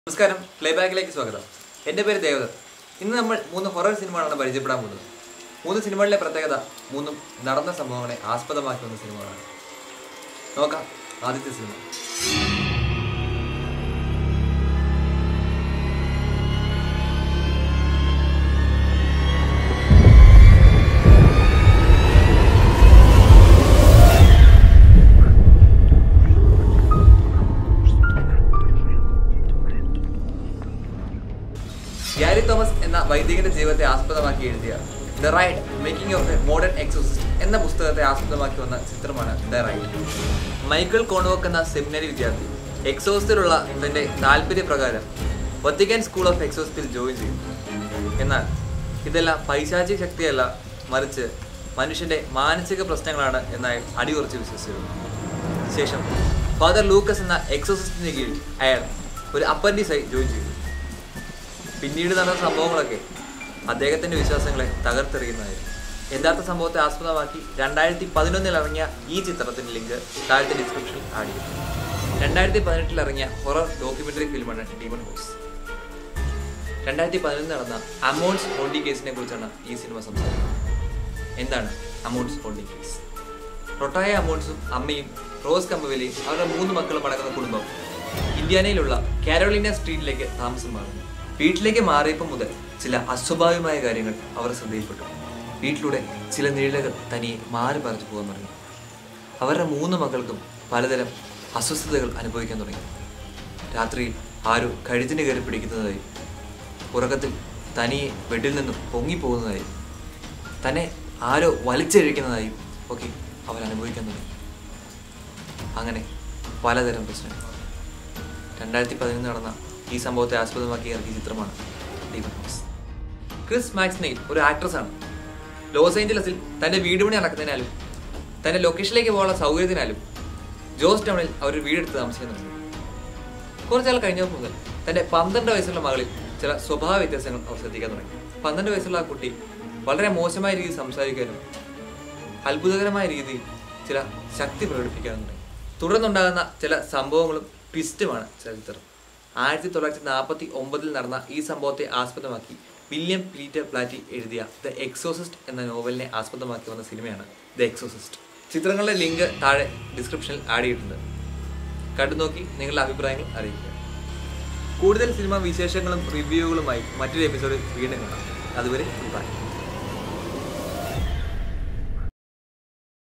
നമസ്കാരം പ്ലേബാക്കിലേക്ക് സ്വാഗതം എൻ്റെ പേര് ദേവദത്ത് ഇന്ന് നമ്മൾ മൂന്ന് ഹൊറർ സിനിമകളാണ് പരിചയപ്പെടാൻ പോകുന്നത് മൂന്ന് സിനിമകളിലെ പ്രത്യേകത മൂന്നും നടന്ന സംഭവങ്ങളെ ആസ്പദമാക്കി വന്ന സിനിമകളാണ് നോക്കാം ആദ്യത്തെ സിനിമ ഗ്യാരി തോമസ് എന്ന വൈദികന്റെ ജീവിതത്തെ ആസ്പദമാക്കി എഴുതിയ the rite making of a modern exorcist എന്ന പുസ്തകത്തെ ആസ്പദമാക്കി വന്ന ചിത്രമാണ് ദ റൈഡ് മൈക്കിൾ കോൺവോക്ക് എന്ന സെമിനറി വിദ്യാർത്ഥി എക്സോസിസ്റ്റിലുള്ള തന്റെ താല്പര്യപ്രകാരം വത്തിക്കാൻ സ്കൂൾ ഓഫ് എക്സോസിസ്റ്റിൽ ജോയിൻ ചെയ്യും എന്നാൽ ഇതെല്ലാം പൈശാചിക ശക്തിയല്ല മറിച്ച് മനുഷ്യന്റെ മാനസിക പ്രശ്നങ്ങളാണ് എന്നായി അടിയുറച്ച് വിശ്വസിച്ചിരുന്നു ശേഷം ഫാദർ ലൂക്കസ് എന്ന എക്സോസിസ്റ്റിന് കീഴിൽ അയാൾ ഒരു അപ്പൻഡിസായി ജോയിൻ ചെയ്തു പിന്നീട് നടന്ന സംഭവങ്ങളൊക്കെ അദ്ദേഹത്തിന്റെ വിശ്വാസങ്ങളെ തകർത്തെറിയുന്നതായിരുന്നു യഥാർത്ഥ സംഭവത്തെ ആസ്പദമാക്കി രണ്ടായിരത്തി പതിനൊന്നിൽ ഇറങ്ങിയ ഈ ചിത്രത്തിന്റെ ലിങ്ക് താഴത്തെ ഡിസ്ക്രിപ്ഷനിൽ ആഡ് ചെയ്യും രണ്ടായിരത്തി പതിനെട്ടിൽ ഇറങ്ങിയ ഹൊറർ ഡോക്യുമെന്ററി ഫിലിമാണ് ഡീമൺ ഹൗസ് രണ്ടായിരത്തി പതിനൊന്നിൽ നടന്ന അമൗണ്ട്സ് ഹോണ്ടി കേസിനെ കുറിച്ചാണ് ഈ സിനിമ സംസാരിക്കുന്നത് എന്താണ് അമൗണ്ട്സ് ഹോണ്ടി കേസ് റൊട്ടായ അമൗണ്ട്സും അമ്മയും റോസ് കമ്പവലിയും അവരുടെ മൂന്ന് മക്കളും അടങ്ങുന്ന കുടുംബം ഇന്ത്യാനയിലുള്ള കാരോളിന സ്ട്രീറ്റിലേക്ക് താമസം മാറുന്നു വീട്ടിലേക്ക് മാറിയപ്പോൾ മുതൽ ചില അസ്വാഭാവികമായ കാര്യങ്ങൾ അവർ ശ്രദ്ധയിൽപ്പെട്ടു വീട്ടിലൂടെ ചില നിഴലുകൾ തനിയെ മാറി പറിച്ചു പോകാൻ തുടങ്ങി അവരുടെ മൂന്ന് മക്കൾക്കും പലതരം അസ്വസ്ഥതകൾ അനുഭവിക്കാൻ തുടങ്ങി രാത്രിയിൽ ആരോ കഴുത്തിന് കയറി പിടിക്കുന്നതായി ഉറക്കത്തിൽ തനിയെ ബെഡിൽ നിന്നും പൊങ്ങിപ്പോകുന്നതായും തന്നെ ആരോ വലിച്ചഴിക്കുന്നതായും ഒക്കെ അവർ അനുഭവിക്കാൻ തുടങ്ങി അങ്ങനെ പലതരം പ്രശ്നങ്ങൾ രണ്ടായിരത്തി പതിനൊന്ന് നടന്ന ഈ സംഭവത്തെ ആസ്പദമാക്കി ഇറക്കിയ ചിത്രമാണ് ഡീമൺ ഹൗസ് ക്രിസ് മാക്സ്നെയിൽ ഒരു ആക്ട്രസ് ആണ് ലോസ് ഏഞ്ചലസിൽ തന്റെ വീട് പണി നടക്കുന്നതിനാലും തന്റെ ലൊക്കേഷനിലേക്ക് പോകാനുള്ള സൗകര്യത്തിനാലും ജോസ് ടൗണിൽ അവർ ഒരു വീടെടുത്ത് താമസിക്കുന്നുണ്ട് കുറച്ചാൾ കഴിഞ്ഞപ്പോൾ മുതൽ തന്റെ പന്ത്രണ്ട് വയസ്സുള്ള മകളിൽ ചില സ്വഭാവ വ്യത്യാസങ്ങൾ അവർ ശ്രദ്ധിക്കാൻ തുടങ്ങി പന്ത്രണ്ട് വയസ്സുള്ള ആ കുട്ടി വളരെ മോശമായ രീതിയിൽ സംസാരിക്കാനും അത്ഭുതകരമായ രീതിയിൽ ചില ശക്തി പ്രകടിപ്പിക്കാനും തുടങ്ങി തുടർന്നുണ്ടാകുന്ന ചില സംഭവങ്ങളും ട്വിസ്റ്റുമാണ് ചരിത്രം ആയിരത്തി തൊള്ളായിരത്തി നാൽപ്പത്തി ഒമ്പതിൽ നടന്ന ഈ സംഭവത്തെ ആസ്പദമാക്കി വില്യം പീറ്റർ പ്ലാറ്റി എഴുതിയ ദ എക്സോസിസ്റ്റ് എന്ന നോവലിനെ ആസ്പദമാക്കി വന്ന സിനിമയാണ് ദ എക്സോസിസ്റ്റ് ചിത്രങ്ങളുടെ ലിങ്ക് താഴെ ഡിസ്ക്രിപ്ഷനിൽ ആഡ് ചെയ്തിട്ടുണ്ട് കണ്ടു നോക്കി നിങ്ങളുടെ അഭിപ്രായങ്ങൾ അറിയിക്കുക കൂടുതൽ സിനിമ വിശേഷങ്ങളും റിവ്യൂകളുമായി മറ്റൊരു എപ്പിസോഡിൽ വീണ്ടും കാണാം അതുവരെ ബൈ